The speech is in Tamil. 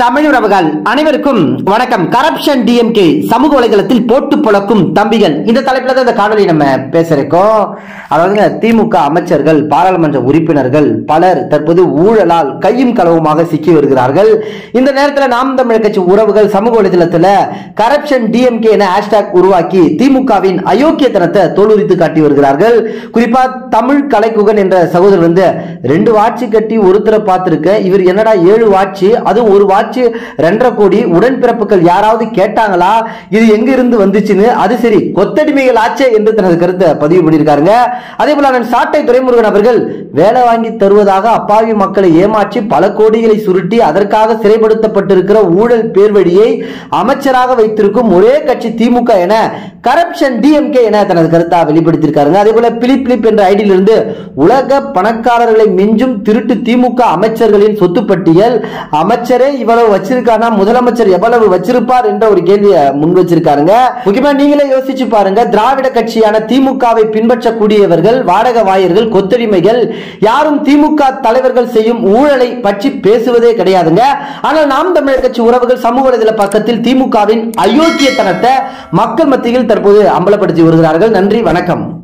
தமிழ் உறவுகள் அனைவருக்கும் வணக்கம் கரப்ஷன் டிஎம்கே சமூக வலைதளத்தில் போட்டு பொழக்கும் தம்பிகள் இந்த தலைப்புல தான் இந்த காணொலி நம்ம பேசுறோம் அதாவதுங்க திமுக அமைச்சர்கள் பாராளுமன்ற உறுப்பினர்கள் பலர் தற்போது ஊழலால் கையும் களவுமாக சிக்கி வருகிறார்கள் இந்த நேரத்தில் நாம் தமிழர் கட்சி உறவுகள் சமூக வலைதளத்தில் கரப்ஷன் டிஎம்கே என ஹேஷ்டாக் உருவாக்கி திமுகவின் அயோக்கியத்தனத்தை தோலுரித்து காட்டி வருகிறார்கள் குறிப்பா தமிழ் கலைக்குகன் என்ற சகோதரர் வந்து ரெண்டு வாட்சி கட்டி ஒருத்தரை பார்த்திருக்க இவர் என்னடா ஏழு வாட்சி அது ஒரு வாட்சி ரெண்டரை கோடி உடன்பிறப்புகள் யாராவது கேட்டாங்களா இது எங்க இருந்து வந்துச்சுன்னு அது சரி கொத்தடிமைகள் ஆச்சே என்று தனது கருத்தை பதிவு பண்ணியிருக்காருங்க அதே போல அண்ணன் சாட்டை துரைமுருகன் அவர்கள் வேலை வாங்கி தருவதாக அப்பாவி மக்களை ஏமாற்றி பல கோடிகளை சுருட்டி அதற்காக சிறைப்படுத்தப்பட்டிருக்கிற ஊழல் பேர்வழியை அமைச்சராக வைத்திருக்கும் ஒரே கட்சி திமுக என கரப்ஷன் டிஎம்கே என தனது கருத்தா வெளிப்படுத்தியிருக்காருங்க அதே போல பிலிப் பிலிப் என்ற ஐடியிலிருந்து உலக பணக்காரர்களை மிஞ்சும் திருட்டு திமுக அமைச்சர்களின் சொத்து பட்டியல் அமைச்சரே இவ்வளவு வச்சிருக்கானா முதலமைச்சர் எவ்வளவு வச்சிருப்பார் என்ற ஒரு கேள்வியை முன் வச்சிருக்காருங்க முக்கியமா நீங்களே யோசிச்சு பாருங்க திராவிட கட்சியான திமுகவை பின்பற்றக்கூடியவர்கள் வாடக வாயர்கள் கொத்தடிமைகள் யாரும் திமுக தலைவர்கள் செய்யும் ஊழலை பற்றி பேசுவதே கிடையாதுங்க ஆனால் நாம் தமிழர் கட்சி உறவுகள் சமூக வலைதள பக்கத்தில் திமுகவின் அயோக்கியத்தனத்தை மக்கள் மத்தியில் தற்போது அம்பலப்படுத்தி வருகிறார்கள் நன்றி வணக்கம்